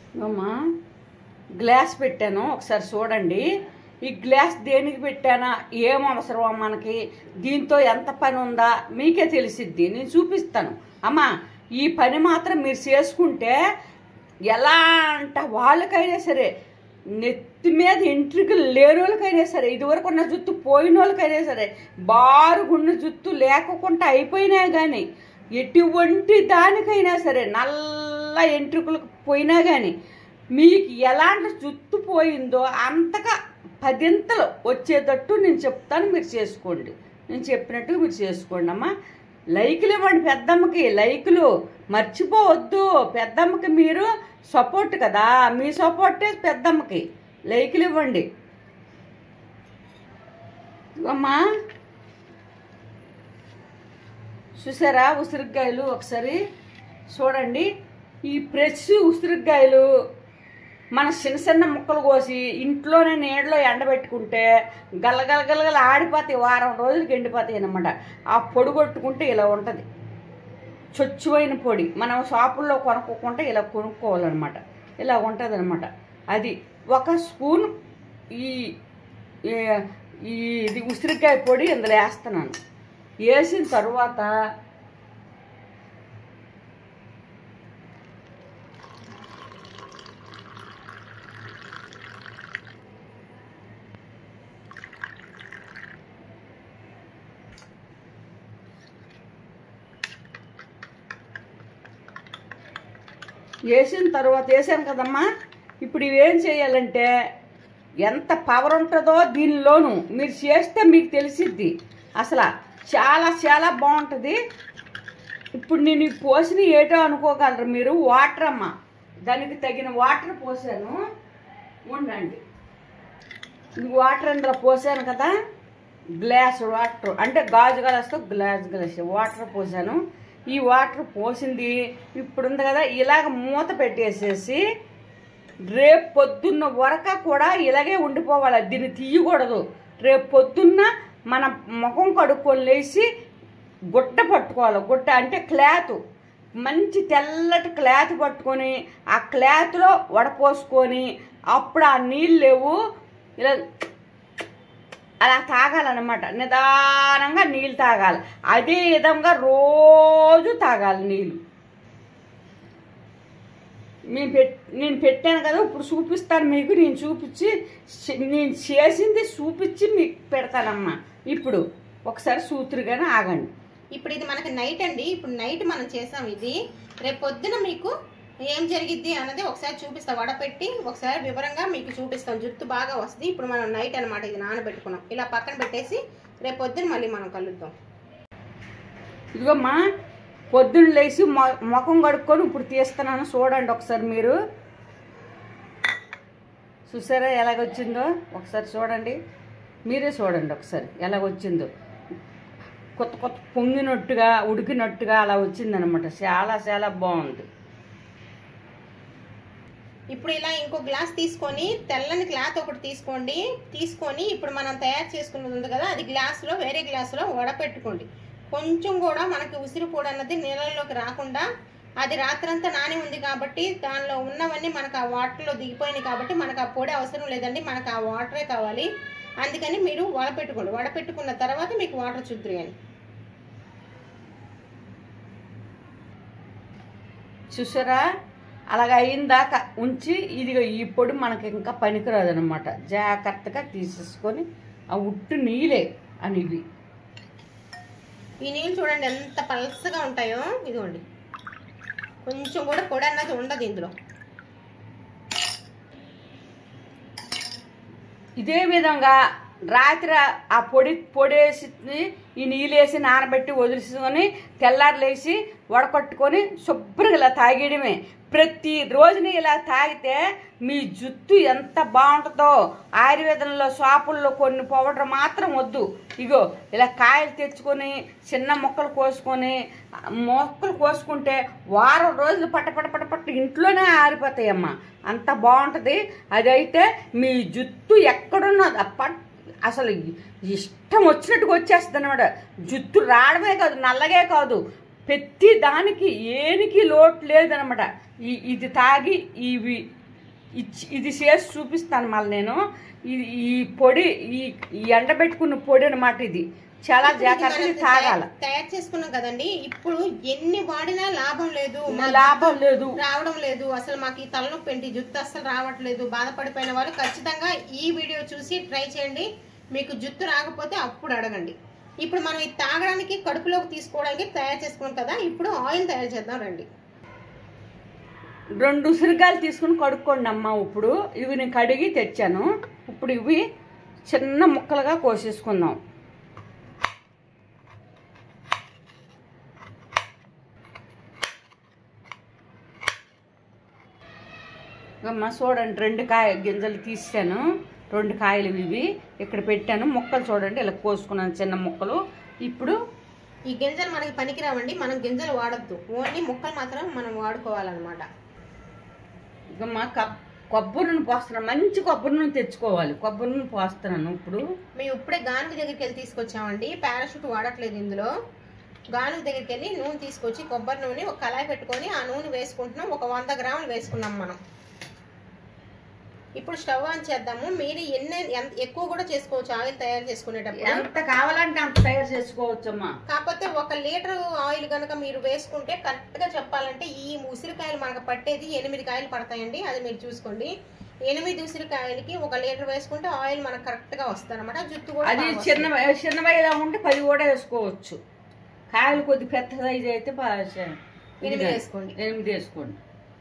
అమ్మా గ్లాస్ పెట్టాను ఒకసారి చూడండి ఈ గ్లాస్ దేనికి పెట్టానా ఏం అవసరమా మనకి దీంతో ఎంత పని ఉందా మీకే తెలిసిద్ది నేను చూపిస్తాను అమ్మా ఈ పని మాత్రం మీరు చేసుకుంటే ఎలా అంట వాళ్ళకైనా సరే నెత్తి మీద ఎంట్రికలు లేని వాళ్ళకైనా సరే ఇదివరకు ఉన్న జుత్తు పోయిన వాళ్ళకైనా సరే బారుగున్న జుత్తు లేకుండా అయిపోయినా కానీ ఎటువంటి దానికైనా సరే నల్ల ఎంట్రుకలకు పోయినా కానీ మీకు ఎలాంటి జుత్తు పోయిందో అంతగా పదింతలు వచ్చేటట్టు నేను చెప్తాను మీరు చేసుకోండి నేను చెప్పినట్టు మీరు చేసుకోండి అమ్మా లైకులు ఇవ్వండి పెద్దమ్మకి లైకులు మర్చిపోవద్దు పెద్దమ్మకి మీరు సపోర్ట్ కదా మీ సపోర్టే పెద్దమ్మకి లైకులు ఇవ్వండి అమ్మా చూసారా ఉసిరికాయలు ఒకసారి చూడండి ఈ ఫ్రెష్ ఉసిరికాయలు మన చిన్న చిన్న ముక్కలు కోసి ఇంట్లోనే నీడలో ఎండబెట్టుకుంటే గలగల గలగల ఆడిపోతాయి వారం రోజులకి ఎండిపోతాయి అన్నమాట ఆ పొడి కొట్టుకుంటే ఇలా ఉంటుంది చొచ్చువైన పొడి మనం షాపుల్లో కొనుక్కోకుండా ఇలా కొనుక్కోవాలన్నమాట ఇలా ఉంటుంది అనమాట అది ఒక స్పూన్ ఈ ఈ- ఈ ఇది ఉసిరికాయ పొడి ఇందులో వేస్తున్నాను వేసిన తర్వాత వేసిన తర్వాత వేసాను కదమ్మా ఇప్పుడు ఇవేం చేయాలంటే ఎంత పవర్ ఉంటుందో దీనిలోను మీరు చేస్తే మీకు తెలిసిద్ది అసలు చాలా చాలా బాగుంటుంది ఇప్పుడు నేను ఈ పోసిన ఏటో అనుకోగలరు మీరు వాటర్ అమ్మ దానికి తగిన వాటర్ పోసాను ఉండండి ఈ వాటర్ ఇందులో పోసాను కదా గ్లాస్ వాటర్ అంటే గాజు గ్లాస్తో గ్లాస్ గ్లాస్ వాటర్ పోసాను ఈ వాటర్ పోసింది ఇప్పుడు ఉంది కదా ఇలాగ మూత పెట్టేసేసి రేపు పొద్దున్న వరక కూడా ఇలాగే ఉండిపోవాలి దీన్ని తీయకూడదు రేపు పొద్దున్న మన ముఖం కడుక్కొని లేచి గుడ్డ పట్టుకోవాలి గుడ్డ అంటే క్లాత్ మంచి తెల్లటి క్లాత్ పట్టుకొని ఆ క్లాత్లో వడపోసుకొని అప్పుడు ఆ నీళ్ళు లేవు ఇలా అలా తాగాలన్నమాట నిదానంగా నీళ్ళు తాగాలి అదే విధంగా రోజు తాగాలి నీళ్ళు నేను పెట్ నేను పెట్టాను కదా ఇప్పుడు చూపిస్తాను మీకు నేను చూపించి చే- నేను చేసింది చూపించి మీకు పెడతానమ్మా ఇప్పుడు ఒకసారి సూత్రుగానే ఆగండి ఇప్పుడు ఇది మనకి నైట్ అండి ఇప్పుడు నైట్ మనం చేసాం ఇది రేపు పొద్దున మీకు ఏం జరిగిద్ది అన్నది ఒకసారి చూపిస్తాం వడపెట్టి ఒకసారి వివరంగా మీకు చూపిస్తాం జుట్టు బాగా వస్తుంది ఇప్పుడు మనం నైట్ అన్నమాట ఇది నానబెట్టుకున్నాం ఇలా పక్కన పెట్టేసి రేపు పొద్దున మళ్ళీ మనం కలుద్దాం ఇదిగోమ్మా పొద్దున్న లేచి మొ ముఖం కడుక్కొని ఇప్పుడు తీస్తున్నాను చూడండి ఒకసారి మీరు చూసారా ఎలాగొచ్చిందో ఒకసారి చూడండి మీరే చూడండి ఒకసారి ఎలాగొచ్చిందో కొత్త కొత్త పొంగినట్టుగా ఉడికినట్టుగా అలా వచ్చిందనమాట చాలా చాలా బాగుంది ఇప్పుడు ఇలా ఇంకో గ్లాస్ తీసుకొని తెల్లని క్లాత్ ఒకటి తీసుకోండి తీసుకొని ఇప్పుడు మనం తయారు చేసుకున్నది ఉంది కదా అది గ్లాసులో వేరే గ్లాసులో వడపెట్టుకోండి కొంచెం కూడా మనకి ఉసిరి పొడి అన్నది నీళ్ళలోకి రాకుండా అది రాత్రంతా నాని ఉంది కాబట్టి దానిలో ఉన్నవన్నీ మనకు ఆ వాటర్లో దిగిపోయినాయి కాబట్టి మనకు ఆ పొడి అవసరం లేదండి మనకు ఆ వాటరే కావాలి అందుకని మీరు వడపెట్టుకోండి వడపెట్టుకున్న తర్వాత మీకు వాటర్ చుద్దరు కానీ చూసారా అలాగ అయిన దాకా ఉంచి ఇదిగో ఈ పొడి మనకి ఇంకా పనికిరాదు అనమాట జాగ్రత్తగా తీసేసుకొని ఆ ఉట్టు నీళ్ళే అనేవి ఈ నీళ్ళు చూడండి ఎంత పలసగా ఉంటాయో ఇదిగోండి కొంచెం కూడా పొడి అన్నది ఉండదు ఇందులో ఇదే విధంగా రాత్రి ఆ పొడి పొడేసి ఈ నీళ్ళు వేసి నానబెట్టి వదిలేసుకొని తెల్లారులేసి వడకట్టుకొని శుభ్రంగా ఇలా తాగేయడమే ప్రతి రోజుని ఇలా తాగితే మీ జుట్టు ఎంత బాగుంటుందో ఆయుర్వేదంలో షాపుల్లో కొన్ని పౌడర్ మాత్రం వద్దు ఇగో ఇలా కాయలు తెచ్చుకొని చిన్న మొక్కలు కోసుకొని ఆ మొక్కలు కోసుకుంటే వారం రోజులు పట్ట పట్ట పట్ట పట్ట ఇంట్లోనే ఆరిపోతాయమ్మా అంత బాగుంటుంది అదైతే మీ జుట్టు ఎక్కడున్నది పట్ అసలు ఇష్టం వచ్చినట్టుగా వచ్చేస్తుంది అనమాట జుట్టు రావడమే కాదు నల్లగే కాదు ప్రతి దానికి ఏనికి లోటు లేదనమాట ఈ ఇది తాగి ఇవి ఇచ్- ఇది చేసి చూపిస్తాను మళ్ళీ నేను ఇది ఈ పొడి ఈ ఈ ఎండబెట్టుకున్న పొడి అనమాట ఇది చాలా ఇప్పుడు ఇది జాగ్రత్తగా మనం తాగాల తయా- తయారు చేసుకున్నాం కదండి ఇప్పుడు ఎన్ని వాడినా లాభం లేదు మా లాభం లేదు రావడం లేదు అసలు మాకు ఈ తలనొప్పి ఏంటి జుట్టు అస్సలు రావట్లేదు బాధపడిపోయిన వాళ్ళు ఖచ్చితంగా ఈ వీడియో చూసి ట్రై చేయండి మీకు జుట్టు రాకపోతే అప్పుడు అడగండి ఇప్పుడు మనం ఇది తాగడానికి కడుపులోకి తీసుకోవడానికి తయారు చేసుకున్నాం కదా ఇప్పుడు ఆయిల్ తయారు చేద్దాం రండి రెండు ఉసిరికాయలు తీసుకుని కడుక్కోండి అమ్మ ఇప్పుడు ఇవి నేను కడిగి తెచ్చాను ఇప్పుడు ఇవి చిన్న ముక్కలుగా కోసేసుకుందాం అమ్మ చూడండి రెండు కాయ గింజలు తీసాను రెండు కాయలు ఇవి ఇక్కడ పెట్టాను ముక్కలు చూడండి ఇలా కోసుకున్నాను చిన్న ముక్కలు ఇప్పుడు ఈ గింజలు మనకి పనికిరావండి మనం గింజలు వాడద్దు ఓన్లీ ముక్కలు మాత్రం మనం వాడుకోవాలన్నమాట ఇకమ్మా కబ్ కొబ్బరి నూనె పోస్తున్నాను మంచి కొబ్బరి నూనె తెచ్చుకోవాలి కొబ్బరి నూనె పోస్తున్నాను ఇప్పుడు మేము ఇప్పుడే గానుగ దగ్గరికి వెళ్ళి తీసుకొచ్చామండి పారాషూట్ వాడట్లేదు ఇందులో గానుగ దగ్గరికి వెళ్ళి నూనె తీసుకొచ్చి కొబ్బరి నూనె ఒక కళాయి పెట్టుకొని ఆ నూనె వేసుకుంటున్నాం ఒక వంద గ్రాములు వేసుకున్నాం మనం ఇప్పుడు స్టవ్ ఆన్ చేద్దాము మీరు ఎన్ని ఎంత ఎక్కువ కూడా చేసుకోవచ్చు ఆయిల్ తయారు చేసుకునేటప్పుడు ఎంత కావాలంటే అంత తయారు చేసుకోవచ్చమ్మా కాకపోతే ఒక లీటర్ ఆయిల్ కనుక మీరు వేసుకుంటే కరెక్ట్ గా చెప్పాలంటే ఈ ఉసిరికాయలు మనకు పట్టేది ఎనిమిది కాయలు పడతాయండి అది మీరు చూసుకోండి ఎనిమిది ఉసిరికాయలకి ఒక లీటర్ వేసుకుంటే ఆయిల్ మనకు కరెక్ట్ గా వస్తుంది అనమాట జుట్టు కూడా అది బాగా చిన్న చిన్నవైలా ఉంటే పది కూడా వేసుకోవచ్చు కాయలు కొద్ది పెద్ద సైజు అయితే బా- చ- ఎనిమిది వేసుకోండి ఎనిమిది వేసుకోండి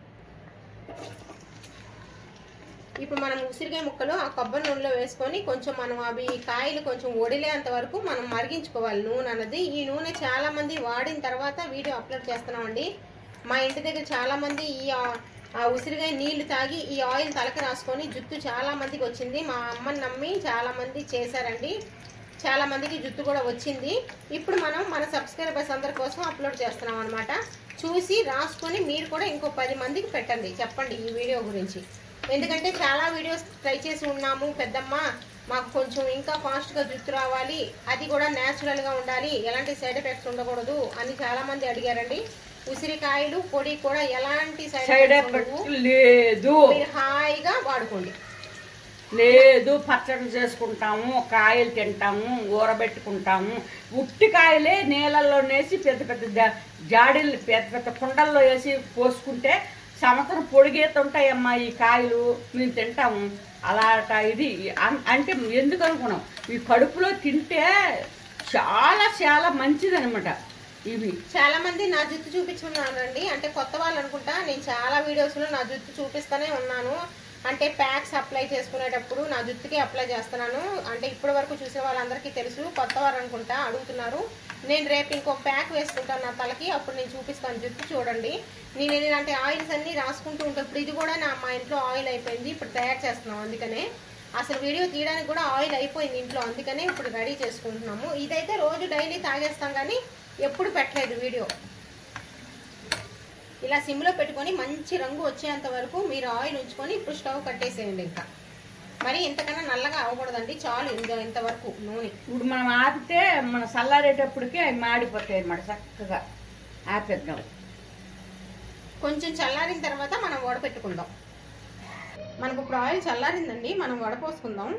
ఇప్పుడు మనం ఉసిరికాయ ముక్కలు ఆ కొబ్బరి నూనెలో వేసుకొని కొంచెం మనం అవి కాయలు కొంచెం ఒడిలేంత వరకు మనం మరిగించుకోవాలి నూనె అన్నది ఈ నూనె చాలా మంది వాడిన తర్వాత వీడియో అప్లోడ్ చేస్తున్నామండి మా ఇంటి దగ్గర చాలా మంది ఈ ఆ- ఆ ఉసిరికాయ నీళ్లు తాగి ఈ ఆయిల్ తలకి రాసుకొని జుట్టు చాలా మందికి వచ్చింది మా అమ్మని నమ్మి చాలా మంది చేశారండి చాలా మందికి జుట్టు కూడా వచ్చింది ఇప్పుడు మనం మన సబ్స్క్రైబర్స్ అందరి కోసం అప్లోడ్ చేస్తున్నాం అనమాట చూసి రాసుకొని మీరు కూడా ఇంకో పది మందికి పెట్టండి చెప్పండి ఈ వీడియో గురించి ఎందుకంటే చాలా వీడియోస్ ట్రై చేసి ఉన్నాము పెద్దమ్మ మాకు కొంచెం ఇంకా ఫాస్ట్గా జుట్టు రావాలి అది కూడా న్యాచురల్గా ఉండాలి ఎలాంటి సైడ్ ఎఫెక్ట్స్ ఉండకూడదు అని చాలా మంది అడిగారండి ఉసిరికాయలు పొడి కూడా ఎలాంటి సైడ్ సైడ్ ఎఫెక్ట్స్ ఎఫెక్ట్ ఉండవు లేదు మీరు హాయిగా వాడుకోండి లేదు పచ్చడి చేసుకుంటాము కాయలు తింటాము ఊరబెట్టుకుంటాము ఉట్టి కాయలే నీళ్ళల్లో వేసి పెద్ద పెద్ద జా- జాడీలు పెద్ద పెద్ద కుండల్లో వేసి పోసుకుంటే సంవత్సరం పొడిగేత ఉంటాయమ్మా ఈ కాయలు మేము తింటాము అలాట ఇది అన్- అంటే ఎందుకు అనుకున్నాం ఈ కడుపులో తింటే చాలా చాలా మంచిదనమాట ఇవి చాలా మంది నా జుట్టు చూపించున్నానండి అంటే కొత్త వాళ్ళు అనుకుంటా నేను చాలా వీడియోస్ లో నా జుట్టు చూపిస్తూనే ఉన్నాను అంటే ప్యాక్స్ అప్లై చేసుకునేటప్పుడు నా జుట్టుకి అప్లై చేస్తున్నాను అంటే ఇప్పటి వరకు చూసే వాళ్ళందరికీ తెలుసు కొత్త వారు అనుకుంటా అడుగుతున్నారు నేను రేపు ఇంకో ప్యాక్ వేసుకుంటాను నా తలకి అప్పుడు నేను చూపిస్తాను జుట్టు చూడండి నేను ఇలాంటి ఆయిల్స్ అన్ని రాసుకుంటూ ఉంటాను ఇప్పుడు ఇది కూడా నా మా ఇంట్లో ఆయిల్ అయిపోయింది ఇప్పుడు తయారు చేస్తున్నాం అందుకనే అసలు వీడియో తీయడానికి కూడా ఆయిల్ అయిపోయింది ఇంట్లో అందుకనే ఇప్పుడు రెడీ చేసుకుంటున్నాము ఇదైతే రోజు డైలీ తాగేస్తాం కానీ ఎప్పుడు పెట్టలేదు వీడియో ఇలా సిమ్లో పెట్టుకొని మంచి రంగు వచ్చేంత వరకు మీరు ఆయిల్ ఉంచుకొని ఇప్పుడు స్టవ్ కట్టేసేయండి ఇంకా మరి ఇంతకన్నా నల్లగా అవ్వకూడదండి చాలు ఇంత ఇంతవరకు నూనె ఇప్పుడు మనం ఆపితే మన చల్లారేటప్పటికి అవి మాడిపోతాయి అన్నమాట చక్కగా ఆపేద్దాం కొంచెం చల్లారిన తర్వాత మనం వడపెట్టుకుందాం మనకు ఇప్పుడు ఆయిల్ చల్లారిందండి మనం వడపోసుకుందాం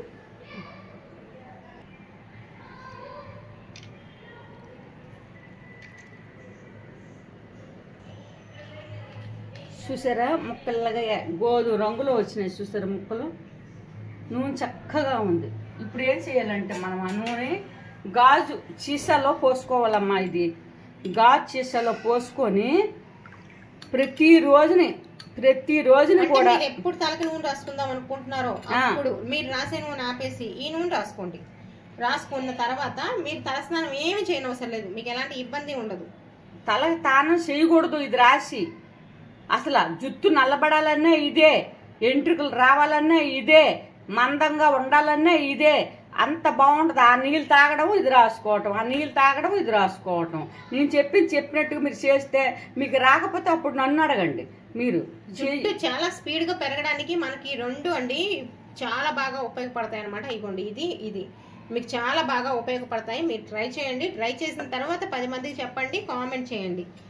చూసారా ముక్కలుగా గోధుమ రంగులో వచ్చినాయి చూసారా ముక్కలు నూనె చక్కగా ఉంది ఇప్పుడు ఏం చేయాలంటే మనం ఆ నూనె గాజు సీసాలో పోసుకోవాలమ్మా ఇది గాజు సీసాలో పోసుకొని ప్రతి రోజుని ప్రతి రోజుని అంటే కూడా మీరు ఎప్పుడు తలకి నూనె రాసుకుందాం అనుకుంటున్నారో ఆ. అప్పుడు మీరు రాసే నూనె ఆపేసి ఈ నూనె రాసుకోండి రాసుకున్న తర్వాత మీరు తలస్నానం ఏమి చేయనవసరం లేదు మీకు ఎలాంటి ఇబ్బంది ఉండదు తల తానం చేయకూడదు ఇది రాసి అసలు జుట్టు నల్లబడాలన్నా ఇదే ఎంట్రుకలు రావాలన్నా ఇదే మందంగా ఉండాలన్నా ఇదే అంత బాగుంటుంది ఆ నీళ్ళు తాగడం ఇది రాసుకోవటం ఆ నీళ్ళు తాగడం ఇది రాసుకోవటం నేను చెప్పింది చెప్పినట్టుగా మీరు చేస్తే మీకు రాకపోతే అప్పుడు నన్ను అడగండి మీరు చెయ్యి. జుట్టు చాలా స్పీడ్ గా పెరగడానికి మనకి రెండు అండి చాలా బాగా ఉపయోగపడతాయి అనమాట ఇగోండి ఇది ఇది మీకు చాలా బాగా ఉపయోగపడతాయి మీరు ట్రై చేయండి ట్రై చేసిన తర్వాత పది మందికి చెప్పండి కామెంట్ చేయండి